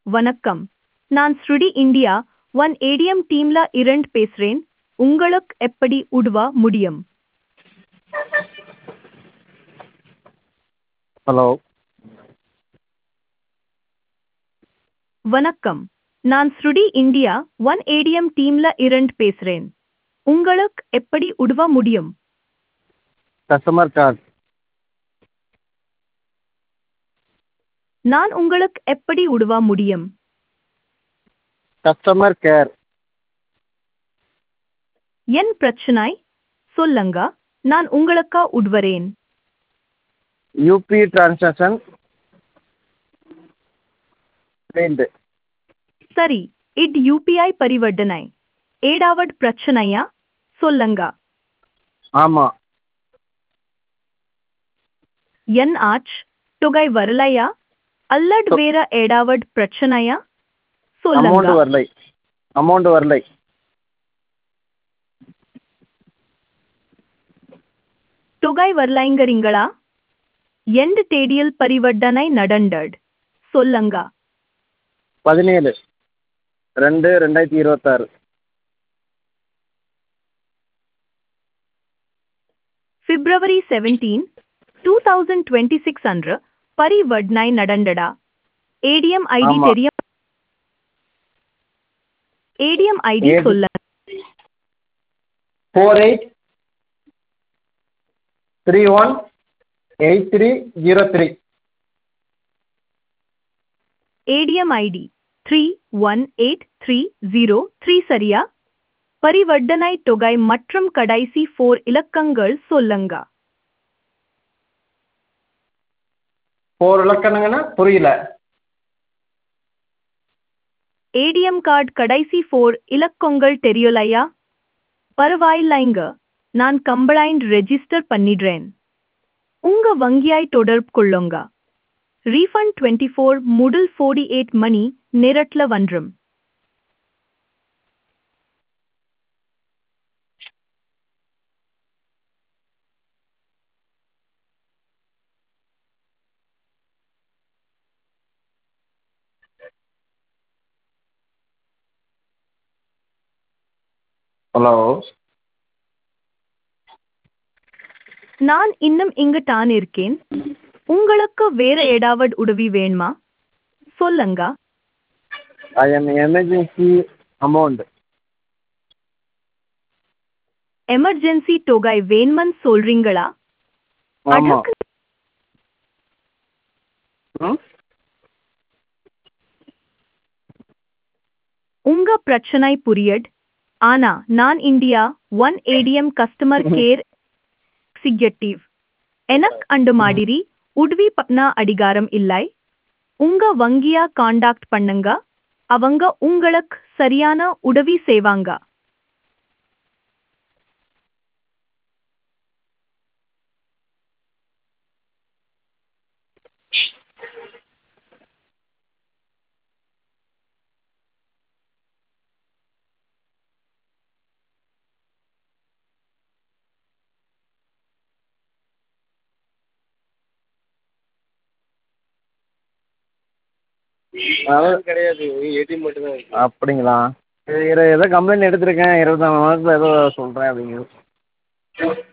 வணக்கம் நான் ஸ்ருடி இந்தியா ஒன் ஏடிஎம் டீம்ல இரண்டு பேசுறேன் உங்களுக்கு எப்படி உதவ முடியும் ஹலோ வணக்கம் நான் ஸ்ருடி இந்தியா ஒன் ஏடிஎம் டீம்ல இரண்டு பேசுறேன் உங்களுக்கு எப்படி உதவ முடியும் கஸ்டமர் கார்டு நான் உங்களுக்கு எப்படி உதவ முடியும் கஸ்டமர் கேர் என் பிரச்சனை சொல்லுங்க நான் உங்களுக்கு உதவுறேன் யூபி டிரான்சாக்ஷன் ரெண்டு சரி இது யூபிஐ பரிவர்த்தனை ஏடாவது பிரச்சனையா சொல்லுங்க ஆமாம் என் ஆச் தொகை வரலையா அல்லது வேற ஏடாவது பிரச்சனையா அமௌண்ட் சொல்லுங்க வரலை அமௌண்ட் வரலை தொகை வரலைங்கிறீங்களா எந்த தேதியில் பரிவர்த்தனை நடந்தது சொல்லுங்க பதினேழு ரெண்டு ரெண்டாயிரத்தி இருபத்தாறு February seventeen two thousand twenty six அன்று பரிவர்த்தனை நடந்தடா ஏடிஎம் ஐடி ஆமா. தெரியும் ஏடிஎம் ஐடி ஏடி- சொல்ல four eight three one eight three zero three ATM ID three one eight three zero three சரியா பரிவர்த்தனை தொகை மற்றும் கடைசி ஃபோர் இலக்கங்கள் சொல்லுங்க ஃபோர் இலக்கணங்கன்னா புரியல ஏடிஎம் கார்டு கடைசி ஃபோர் இலக்கங்கள் தெரியலையா பரவாயில்லைங்க நான் கம்ப்ளைண்ட் ரெஜிஸ்டர் பண்ணிடுறேன் உங்க வங்கியாய் தொடர்பு கொள்ளுங்க ரீஃபண்ட் டுவெண்ட்டி ஃபோர் முதல் ஃபோர்டி எயிட் மணி நேரட்ல வந்துரும் ஹலோ நான் இன்னும் இங்க தான் இருக்கேன் உங்களுக்கு வேற ஏதாவது உதவி வேணுமா சொல்லுங்க I M emergency amount emergency தொகை வேணுமன்னு சொல்றீங்களா ஆமாம் அதுக்கு ம் உங்க பிரச்சனை புரியட் ஆனா நான் India one ATM customer care executive எனக்கு அண்டு மாதிரி உதவி பண்ண அதிகாரம் இல்லை உங்க வங்கியா காண்டாக்ட் பண்ணுங்க அவங்க உங்களுக்கு சரியான உதவி செய்வாங்க அதான் கிடையாது ஏடிஎம் மட்டும் தான் இருக்கு அப்படிங்களா சரி ஏதோ கம்ப்ளைண்ட் எடுத்திருக்கேன் இருபத்தி நாலு மணி நேரத்தில் ஏதோ சொல்கிறேன் அப்படிங்கிறது